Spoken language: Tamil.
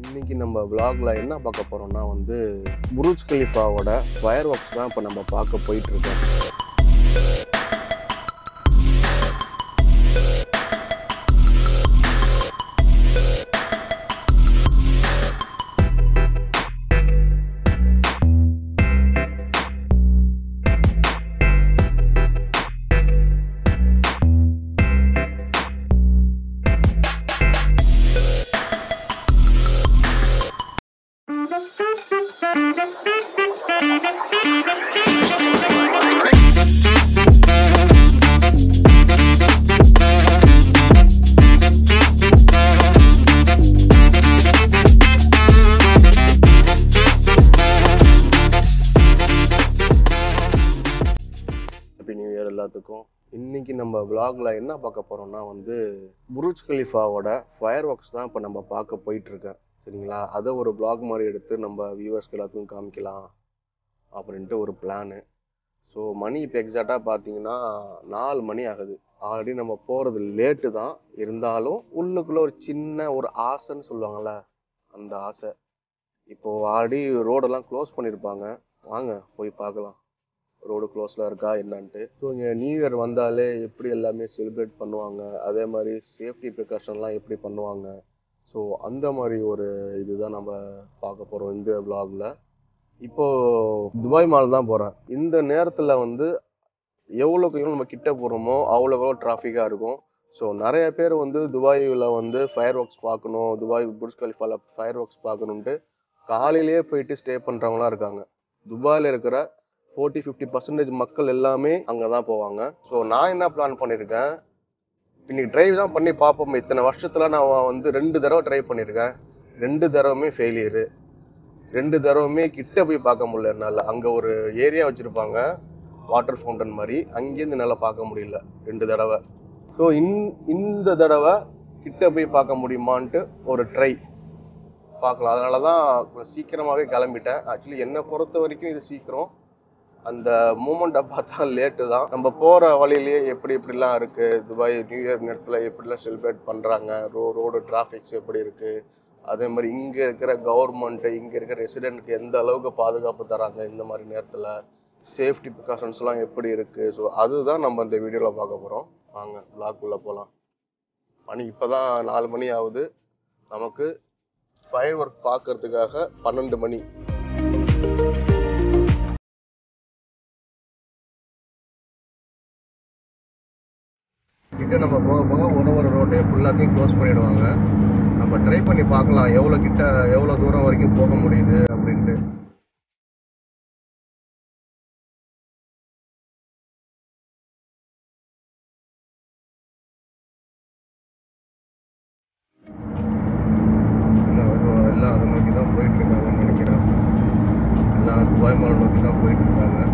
இன்னைக்கு நம்ம vlogல என்ன பார்க்க போறோம்னா வந்து புருஜ் கலிஃபாவோட ஃபயர் ஒர்க்ஸ் தான் இப்போ நம்ம பார்க்க போயிட்டு இருக்கோம் ஹாப்பி நியூ இயர் எல்லாத்துக்கும் இன்னைக்கு நம்ம vlogல என்ன பார்க்க போறோம்னா வந்து புருஜ் கலிஃபாவோட ஃபயர் ஒர்க்ஸ் தான் இப்போ நம்ம பார்க்க போயிட்டு இருக்கேன் சரிங்களா அதை ஒரு vlog மாதிரி எடுத்து நம்ம வியூவர்ஸ்க்கு எல்லாத்துக்கும் காமிக்கலாம் அப்படின்ட்டு ஒரு பிளானு ஸோ மணி இப்போ எக்ஸாக்டாக பார்த்தீங்கன்னா நாலு மணி ஆகுது ஆல்ரெடி நம்ம போகிறது லேட்டு தான் இருந்தாலும் உள்ளுக்குள்ளே ஒரு சின்ன ஒரு ஆசைன்னு சொல்லுவாங்கள்ல அந்த ஆசை இப்போது ஆல்ரெடி ரோடெல்லாம் க்ளோஸ் பண்ணியிருப்பாங்க வாங்க போய் பார்க்கலாம் ரோடு க்ளோஸில் இருக்கா என்னன்ட்டு ஸோ இங்கே நியூ இயர் வந்தாலே எப்படி எல்லாமே செலிப்ரேட் பண்ணுவாங்க அதே மாதிரி சேஃப்டி ப்ரிகாஷன்லாம் எப்படி பண்ணுவாங்க ஸோ அந்த மாதிரி ஒரு இதுதான் நம்ம பார்க்க போகிறோம் இந்த vlogல இப்போ துபாய் மால் தான் போகிறேன் இந்த நேரத்தில் வந்து எவ்வளோக்கு எவ்வளோ நம்ம கிட்ட போகிறோமோ அவ்வளோக்கு எவ்வளோ டிராஃபிக்காக இருக்கும் ஸோ நிறைய பேர் வந்து துபாயில் வந்து ஃபயர் ஒர்க்ஸ் பார்க்கணும் துபாய் புர்ஜ் கலிஃபால ஃபயர் ஒர்க்ஸ் பார்க்கணுன்ட்டு காலையிலேயே போயிட்டு ஸ்டே பண்ணுறவங்களாம் இருக்காங்க துபாயில் இருக்கிற ஃபோர்ட்டி ஃபிஃப்டி பர்சன்டேஜ் மக்கள் எல்லாமே அங்கே தான் போவாங்க ஸோ நான் என்ன பிளான் பண்ணியிருக்கேன் இன்னைக்கு ட்ரைவ் தான் பண்ணி பார்ப்போம் இத்தனை வருஷத்தில் நான் வந்து ரெண்டு தடவை ட்ரை பண்ணியிருக்கேன் ரெண்டு தடவைமே ஃபெயிலியரு ரெண்டு தடவைமே கிட்ட போய் பார்க்க முடியல என்னால் அங்கே ஒரு ஏரியா வச்சுருப்பாங்க வாட்டர் ஃபவுண்டன் மாதிரி அங்கேருந்து என்னால் பார்க்க முடியல ரெண்டு தடவை ஸோ இன் இந்த தடவை கிட்ட போய் பார்க்க முடியுமான்ட்டு ஒரு ட்ரை பார்க்கலாம் அதனால தான் சீக்கிரமாகவே கிளம்பிட்டேன் ஆக்சுவலி என்னை பொறுத்த வரைக்கும் இது சீக்கிரம் அந்த மூமெண்ட்டை பார்த்தா லேட்டு தான் நம்ம போகிற வழியிலேயே எப்படி எப்படிலாம் இருக்குது துபாய் நியூ இயர் நேரத்தில் எப்படிலாம் செலிப்ரேட் பண்ணுறாங்க ரோ ரோடு டிராஃபிக்ஸ் எப்படி இருக்குது அதே மாதிரி இங்கே இருக்கிற கவர்மெண்ட்டு இங்கே இருக்கிற ரெசிடென்ட்க்கு எந்த அளவுக்கு பாதுகாப்பு தராங்க இந்த மாதிரி நேரத்தில் சேஃப்டி ப்ரிகாஷன்ஸ்லாம் எப்படி இருக்குது ஸோ அதுதான் நம்ம இந்த வீடியோவில் பார்க்க போகிறோம் வாங்க vlog-குள்ள போகலாம் மணி இப்போ தான் நாலு மணி ஆகுது நமக்கு ஃபயர் ஒர்க் பார்க்கறதுக்காக பன்னெண்டு மணி கிட்ட நம்ம போக போக ஒரு ஒரு ரோட்டையும் ஃபுல்லாத்தையும் க்ளோஸ் பண்ணிடுவாங்க நம்ம ட்ரை பண்ணி பார்க்கலாம் எவ்வளோ கிட்ட எவ்வளோ தூரம் வரைக்கும் போக முடியுது அப்படின்ட்டு எல்லாம் அது- எல்லாம் அதை நோக்கி தான் போயிட்டு இருக்காங்கன்னு நினைக்கிறேன் எல்லாம் துபாய் மால் நோக்கி தான் போயிட்டு இருக்காங்க